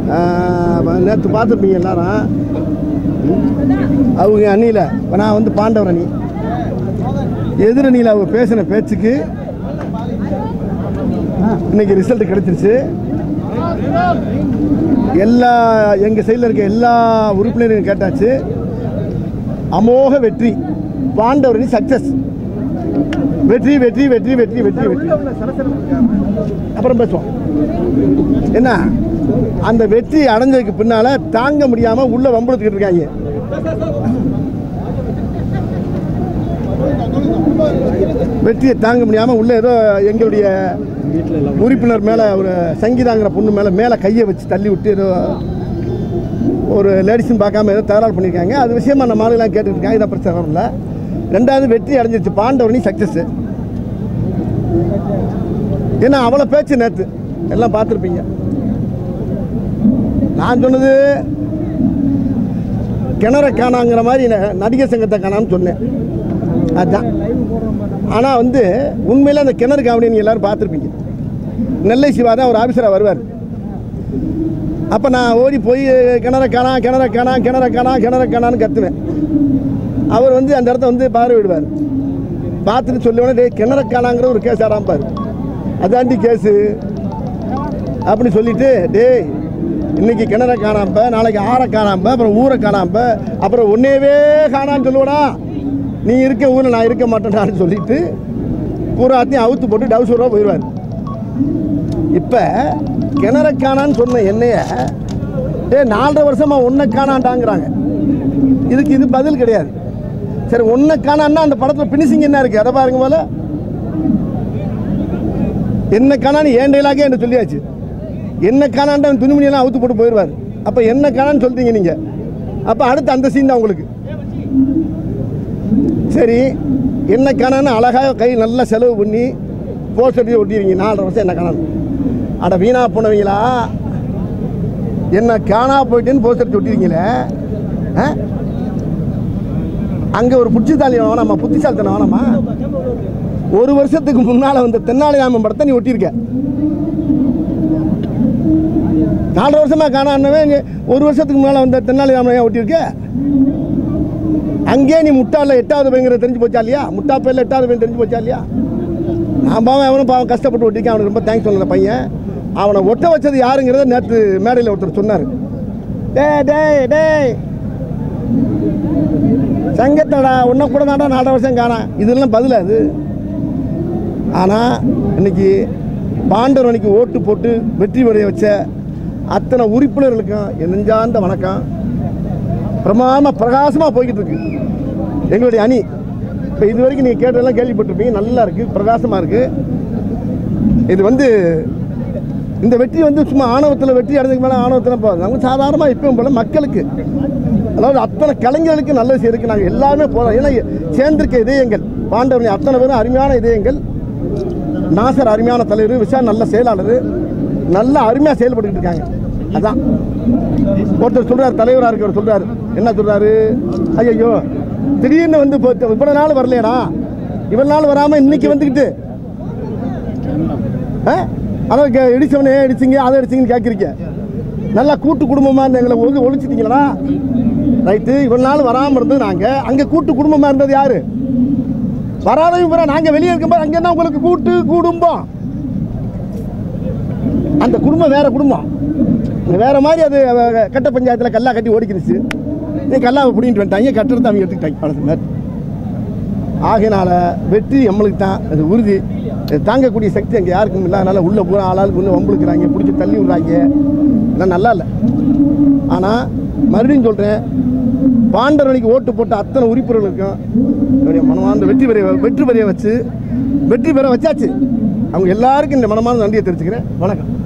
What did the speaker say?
நேற்று பார்த்துருப்பீங்க எல்லாரும் அவங்க அணியில் இப்போ நான் வந்து பாண்டவர் அணி எதிரணியில் அவங்க பேசின பேச்சுக்கு இன்னைக்கு ரிசல்ட் கிடைச்சிருச்சு எல்லா எங்கள் சைடில் இருக்க எல்லா உறுப்பினரையும் கேட்டாச்சு அமோக வெற்றி பாண்டவர் அணி சக்சஸ் வெற்றி வெற்றி வெற்றி வெற்றி வெற்றி வெற்றி அப்புறம் பேசுவோம் என்ன அந்த வெற்றி அடைஞ்சதுக்கு பின்னால தாங்க முடியாம உள்ள வம்பளத்துக்கிட்டு இருக்காங்க வெற்றியை தாங்க முடியாம உள்ள ஏதோ எங்களுடைய உறுப்பினர் மேல ஒரு சங்கீதாங்கிற பொண்ணு மேல மேல கையை வச்சு தள்ளி விட்டு ஏதோ ஒரு லேடிஸ்னு பார்க்காம ஏதோ தகராறு பண்ணியிருக்காங்க அது விஷயமா நம்ம ஆளுங்களாம் கேட்டுட்டு இருக்காங்க இதை பிரச்சனை வரல ரெண்டாவது வெற்றி அடைஞ்சிருச்சு பாண்டவனி சக்சஸ் ஏன்னா அவ்வளோ பேச்சு நேற்று எல்லாம் பார்த்துருப்பீங்க நான் சொன்னது கிணற காணாங்கிற மாதிரி ந- நடிகர் சங்கத்தை காணான்னு சொன்னேன் அதுதான் ஆனால் வந்து உண்மையில் அந்த கிணறு காவடி நீங்கள் எல்லாரும் பார்த்துருப்பீங்க நெல்லை சிவா தான் ஒரு ஆஃபீஸராக வருவார் அப்போ நான் ஓடி போய் கிணற காணா கிணற காணா கிணற காணா கிணற காணான்னு கத்துவேன் அவர் வந்து அந்த இடத்த வந்து பார்வையிடுவார் பார்த்துட்டு சொல்லுவேன் டேய் கிணற காணாங்கிற ஒரு கேஸ் ஆரம்பிப்பார் அதாண்டி கேஸு அப்படி சொல்லிட்டு டேய் இன்னைக்கு கிணற காணாம நாளைக்கு ஆறை காணாம அப்புறம் ஊரை காணாம அப்புறம் ஒன்னேவே காணான்னு சொல்லுவடா நீ இருக்க ஊரில் நான் இருக்க மாட்டேன்டான்னு சொல்லிட்டு பூராத்தையும் அவுத்து போட்டு டவுசூராக போயிடுவார் இப்போ கிணற காணான்னு சொன்ன என்னைய டே நாலரை வருஷமா ஒன்றை காணாண்டாங்கிறாங்க இதுக்கு இது பதில் கிடையாது சரி ஒன்றை காணான்னா அந்த படத்தில் பினிஷிங் என்ன இருக்குது அதை பாருங்க போல என்ன காணான்னு ஏன் டைலாகே என்ன சொல்லியாச்சு என்ன காணான்ட்டு அவன் துணிமணியெல்லாம் அவுத்து போட்டு போயிடுவார் அப்போ என்ன காணான்னு சொல்றீங்க நீங்கள் அப்போ அடுத்து அந்த சீன் தான் உங்களுக்கு சரி என்ன காணான்னு அழகாக கை நல்லா செலவு பண்ணி போஸ்டர் ஒட்டிடுவீங்க நாலரை வருஷம் என்ன காணான்னு அட வீணா போனவங்களா என்ன காணா போயிட்டேன்னு போஸ்டர் ஒட்டிடுவீங்களே ஆ அங்கே ஒரு புத்திசாலி வேணாமா புத்திசாலித்தனம் வேணாமா ஒரு வருஷத்துக்கு முன்னால் வந்த தென்னாலிராமன் படத்தை நீ ஒட்டியிருக்க நாலு வருஷமா காணான்னவே இங்க ஒரு வருஷத்துக்கு முன்னால் வந்த தென்னாலிராமன் ஏன் ஒட்டியிருக்க அங்கேயே நீ முட்டாள எட்டாவது பையங்கிறது தெரிஞ்சு போச்சா இல்லையா முட்டா பேர்ல எட்டாவது பையன் தெரிஞ்சு போச்சா இல்லையா நான் பாவம் அவனும் பாவம் கஷ்டப்பட்டு ஒட்டிருக்கேன் அவனுக்கு ரொம்ப தேங்க்ஸ் சொன்ன பையன் அவனை ஒட்ட வச்சது யாருங்கிறத நேற்று மேடையில் ஒருத்தர் சொன்னார் டேய் டேய் டேய் சங்கத்தடா உன்னை கூட தாண்டா நாலு வருஷம் காணா இதெல்லாம் பதில் அது ஆனால் இன்னைக்கு பாண்டவரணிக்கு ஓட்டு போட்டு வெற்றி பெற வச்ச அத்தனை உறுப்பினர்களுக்கும் என் நெஞ்சார்ந்த வணக்கம் பிரமாதமாக பிரகாசமாக போய்கிட்டு இருக்கு எங்களுடைய அணி இப்போ இது வரைக்கும் நீங்கள் கேட்டதெல்லாம் கேள்விப்பட்டிருப்பீங்க நல்லா இருக்குது பிரகாசமாக இருக்குது இது வந்து இந்த வெற்றி வந்து சும்மா ஆணவத்தில் வெற்றி அடைஞ்சதுக்கு மேலே ஆணவத்தில் போகாது நம்ம சாதாரணமாக இப்பவும் போல மக்களுக்கு அதாவது அத்தனை கலைஞர்களுக்கு நல்லது செய்யறதுக்கு நாங்கள் எல்லாருமே போகிறோம் ஏன்னா சேர்ந்திருக்க இதயங்கள் பாண்டவனி அத்தனை பேரும் அருமையான இதயங்கள் நாசர் அருமையான தலைவர் விஷால் நல்ல செயலாளர் நல்ல அருமையாக செயல்பட்டுக்கிட்டு இருக்காங்க அதான் ஒருத்தர் சொல்றாரு தலைவராக இருக்கவர் சொல்றாரு என்ன சொல்றாரு ஐயோ திடீர்னு வந்து இப்போ இவ்வளோ நாள் வரலையடா இவ்வளோ நாள் வராமல் இன்னைக்கு வந்துக்கிட்டு ஆ? அதான் கே- இடிச்சவனே இடிச்சிங்க அதை இடிச்சிங்கன்னு கேட்குறீங்க நல்லா கூட்டு குடும்பமாக இருந்த எங்களை ஒழு ஒழிச்சிட்டீங்களா ரைட்டு இவ்வளோ நாள் வராமல் இருந்தது நாங்கள் அங்கே கூட்டு குடும்பமாக இருந்தது யாரு வராதவங்க பூரா நாங்கள் வெளியே இருக்கும்போது அங்கே என்ன உங்களுக்கு கூட்டு குடும்பம் அந்த குடும்பம் வேற குடும்பம் வேற மாதிரி அது அஹ், கட்ட பஞ்சாயத்தில் கல்லா கட்டி ஓடிக்கிருச்சு நீ கல்லாவை பிடிங்கிட்டு வந்துட்டாங்க கட்டுறதை அவங்க எடுத்துக்கிட்டாங்க பழசு மாதிரி ஆகையினால வெற்றி நம்மளுக்கு தான் அது உறுதி இது தாங்கக்கூடிய சக்தி அங்கே யாருக்கும் இல்லை அதனால் உள்ள பூரா ஆளாளுக்கு ஒன்று வம்புழுக்கிறாங்க பிடிச்சி தள்ளி விடுறாங்க இதெல்லாம் நல்லா இல்லை ஆனால் மறுபடியும் சொல்கிறேன் பாண்டவனுக்கு ஓட்டு போட்ட அத்தனை உறுப்பினர்களுக்கும் என்னுடைய மனமார்ந்த வெற்றி பெற வெற்றி பெற வச்சு வெற்றி பெற வச்சாச்சு அவங்க எல்லாருக்கும் இந்த மனமார்ந்த நன்றியை தெரிவிச்சுக்கிறேன் வணக்கம்